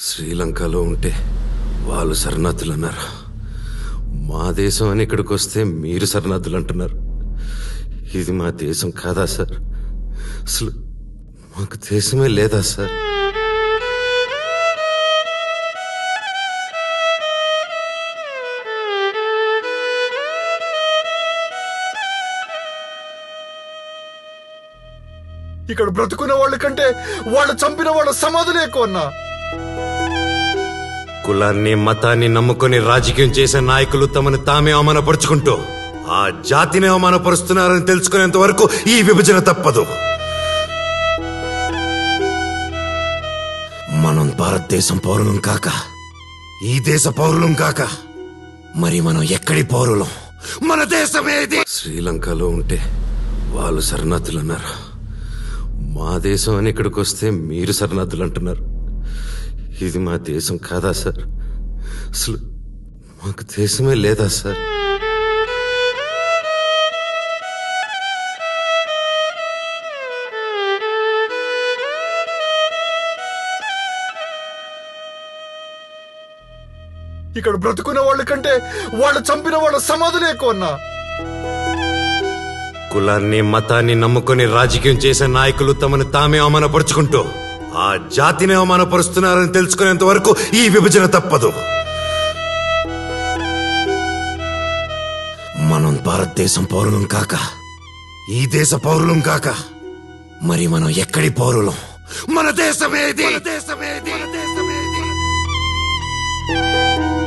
శ్రీలంకలో ఉంటే వాళ్ళు శరణార్థులు అన్నారు మా దేశం అని ఇక్కడికి వస్తే మీరు శరణార్థులు అంటున్నారు ఇది మా దేశం కాదా సార్ అసలు మాకు దేశమే లేదా సార్ ఇక్కడ బ్రతుకున్న వాళ్ళ కంటే వాళ్ళు చంపిన వాళ్ళ సమాధులు ఎక్కువ అన్నా కులాన్ని మతాన్ని నమ్ముకొని రాజకీయం చేసే నాయకులు తమను తామే అవమానపరుచుకుంటూ ఆ జాతిని అవమానపరుస్తున్నారని తెలుసుకునేంత వరకు ఈ విభజన తప్పదు మనం భారతదేశం పౌరులం కాక ఈ దేశ పౌరులం కాక మరి మనం ఎక్కడి పౌరులం మన దేశమేది శ్రీలంకలో ఉంటే వాళ్ళు శరణార్థులు అన్నారు మా దేశం అని ఇక్కడికి వస్తే మీరు శరణార్థులు అంటున్నారు ఇది మా దేశం కాదా సార్ అసలు మాకు దేశమే లేదా సార్ ఇక్కడ బ్రతుకున్న వాళ్ళ కంటే వాళ్ళు చంపిన వాళ్ళ సమాధులు ఎక్కువ అన్నా కులాన్ని మతాన్ని నమ్ముకొని రాజకీయం చేసే నాయకులు తమను తామే అవమానపరుచుకుంటూ ఆ జాతిని అవమానపరుస్తున్నారని తెలుసుకునేంత వరకు ఈ విభజన తప్పదు మనం భారతదేశం పౌరులం కాక ఈ దేశ పౌరులం కాక మరి మనం ఎక్కడి పౌరులం మన దేశమేది మన దేశమేది మన దేశమేది